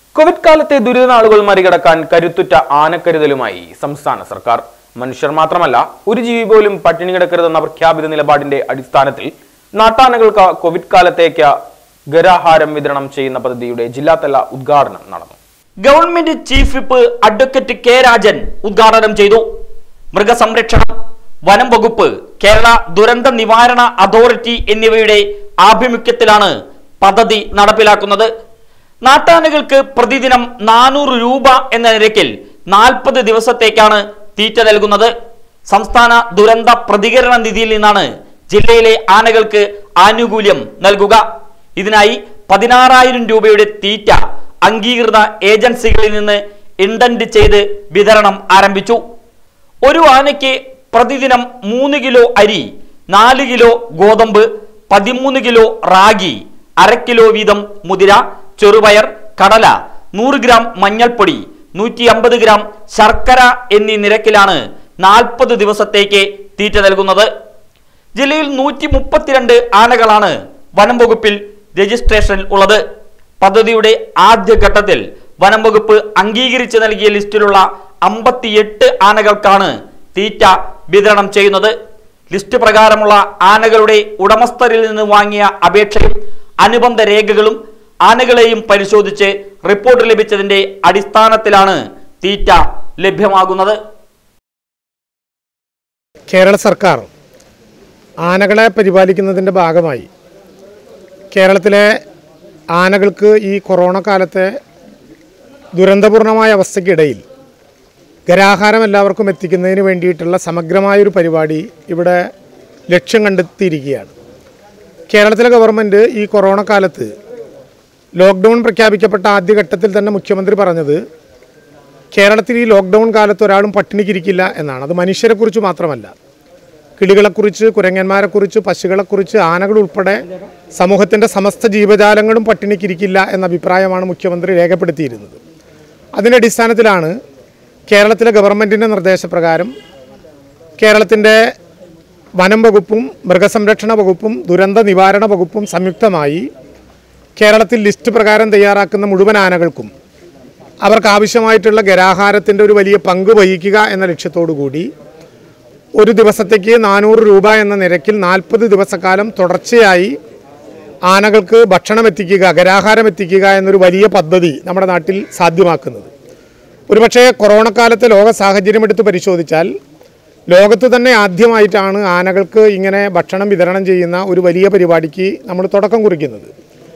Covid കാലത്തെ ദുരിതനാളുകൾ മറികടക്കാൻ കരുത്തുറ്റ ആനക്കരുതലുമായി സംസ്ഥാന സർക്കാർ മനുഷ്യർ മാത്രമല്ല ഒരു ജീവി പോലും പട്ടിണി കിടക്കരുതെന്ന പ്രഖ്യാപിത നിലപാടിന്റെ അടിസ്ഥാനത്തിൽ നാട്ടാനകൾക്ക് കോവിഡ് കാലത്തേക്ക് ഗരാഹാരം വിതരണം ചെയ്യുന്ന പദ്ധതിയുടെ ജില്ലാതല ഉദ്ഘാടനം നടന്നു government chief whip advocate K Rajan ഉദ്ഘാടനം ചെയ്തു മൃഗസംരക്ഷണം വനം വകുപ്പ് കേരള ദുരന്ത നിവാരണ അതോറിറ്റി എന്നിവയുടെ ആഭിമുഖ്യത്തിലാണ് പദ്ധതി നടപ്പിലാക്കുന്നത് നാട്ടാനകൾക്ക് പ്രതിദിനം നാനൂറ് രൂപ എന്ന നിരക്കിൽ നാൽപ്പത് ദിവസത്തേക്കാണ് തീറ്റ നൽകുന്നത് സംസ്ഥാന ദുരന്ത പ്രതികരണ നിധിയിൽ നിന്നാണ് ജില്ലയിലെ ആനകൾക്ക് ആനുകൂല്യം നൽകുക ഇതിനായി പതിനാറായിരം രൂപയുടെ തീറ്റ അംഗീകൃത ഏജൻസികളിൽ നിന്ന് ഇൻഡന്റ് ചെയ്ത് വിതരണം ആരംഭിച്ചു ഒരു ആനയ്ക്ക് പ്രതിദിനം മൂന്ന് കിലോ അരി നാല് കിലോ ഗോതമ്പ് പതിമൂന്ന് കിലോ റാഗി അര കിലോ വീതം മുതിര ചെറുപയർ കടല നൂറ് ഗ്രാം മഞ്ഞൾപ്പൊടി നൂറ്റി അമ്പത് ഗ്രാം ശർക്കര എന്നീ നിരക്കിലാണ് നാൽപ്പത് ദിവസത്തേക്ക് തീറ്റ നൽകുന്നത് ജില്ലയിൽ നൂറ്റി മുപ്പത്തിരണ്ട് ആനകളാണ് വനം വകുപ്പിൽ രജിസ്ട്രേഷനിൽ ഉള്ളത് പദ്ധതിയുടെ ആദ്യഘട്ടത്തിൽ വനം വകുപ്പ് അംഗീകരിച്ച് നൽകിയ ലിസ്റ്റിലുള്ള അമ്പത്തിയെട്ട് ആനകൾക്കാണ് തീറ്റ വിതരണം ചെയ്യുന്നത് ലിസ്റ്റ് പ്രകാരമുള്ള ആനകളുടെ ഉടമസ്ഥരിൽ നിന്ന് വാങ്ങിയ അപേക്ഷയും അനുബന്ധ രേഖകളും ആനകളെയും പരിശോധിച്ച് റിപ്പോർട്ട് ലഭിച്ചതിന്റെ അടിസ്ഥാനത്തിലാണ് തീറ്റ ലഭ്യമാകുന്നത് കേരള സർക്കാർ ആനകളെ പരിപാലിക്കുന്നതിൻ്റെ ഭാഗമായി കേരളത്തിലെ ആനകൾക്ക് ഈ കൊറോണ കാലത്തെ ദുരന്തപൂർണമായ അവസ്ഥയ്ക്കിടയിൽ ഗരാഹാരം എല്ലാവർക്കും എത്തിക്കുന്നതിന് വേണ്ടിയിട്ടുള്ള സമഗ്രമായൊരു പരിപാടി ഇവിടെ ലക്ഷ്യം കണ്ടെത്തിയിരിക്കുകയാണ് കേരളത്തിലെ ഗവൺമെൻറ് ഈ കൊറോണ കാലത്ത് ലോക്ക്ഡൗൺ പ്രഖ്യാപിക്കപ്പെട്ട ആദ്യഘട്ടത്തിൽ തന്നെ മുഖ്യമന്ത്രി പറഞ്ഞത് കേരളത്തിൽ ഈ ലോക്ക്ഡൗൺ കാലത്ത് ഒരാളും പട്ടിണിക്കിരിക്കില്ല എന്നാണ് അത് മനുഷ്യരെക്കുറിച്ച് മാത്രമല്ല കിളികളെക്കുറിച്ച് കുരങ്ങന്മാരെക്കുറിച്ച് പശുക്കളെക്കുറിച്ച് ആനകൾ ഉൾപ്പെടെ സമൂഹത്തിൻ്റെ സമസ്ത ജീവജാലങ്ങളും പട്ടിണിക്കിരിക്കില്ല എന്ന അഭിപ്രായമാണ് മുഖ്യമന്ത്രി രേഖപ്പെടുത്തിയിരുന്നത് അതിൻ്റെ അടിസ്ഥാനത്തിലാണ് കേരളത്തിലെ ഗവൺമെൻറ്റിൻ്റെ നിർദ്ദേശപ്രകാരം കേരളത്തിൻ്റെ വനം വകുപ്പും മൃഗസംരക്ഷണ വകുപ്പും ദുരന്ത നിവാരണ വകുപ്പും സംയുക്തമായി കേരളത്തിൽ ലിസ്റ്റ് പ്രകാരം തയ്യാറാക്കുന്ന മുഴുവൻ ആനകൾക്കും അവർക്ക് ആവശ്യമായിട്ടുള്ള ഗരാഹാരത്തിൻ്റെ ഒരു വലിയ പങ്ക് വഹിക്കുക എന്ന ലക്ഷ്യത്തോടു കൂടി ഒരു ദിവസത്തേക്ക് നാനൂറ് രൂപ എന്ന നിരക്കിൽ നാൽപ്പത് ദിവസക്കാലം തുടർച്ചയായി ആനകൾക്ക് ഭക്ഷണം എത്തിക്കുക ഗരാഹാരം എത്തിക്കുക എന്നൊരു വലിയ പദ്ധതി നമ്മുടെ നാട്ടിൽ സാധ്യമാക്കുന്നത് ഒരുപക്ഷേ കൊറോണ കാലത്തെ ലോക സാഹചര്യം എടുത്ത് പരിശോധിച്ചാൽ ലോകത്ത് തന്നെ ആദ്യമായിട്ടാണ് ആനകൾക്ക് ഇങ്ങനെ ഭക്ഷണം വിതരണം ചെയ്യുന്ന ഒരു വലിയ പരിപാടിക്ക് നമ്മൾ തുടക്കം കുറിക്കുന്നത്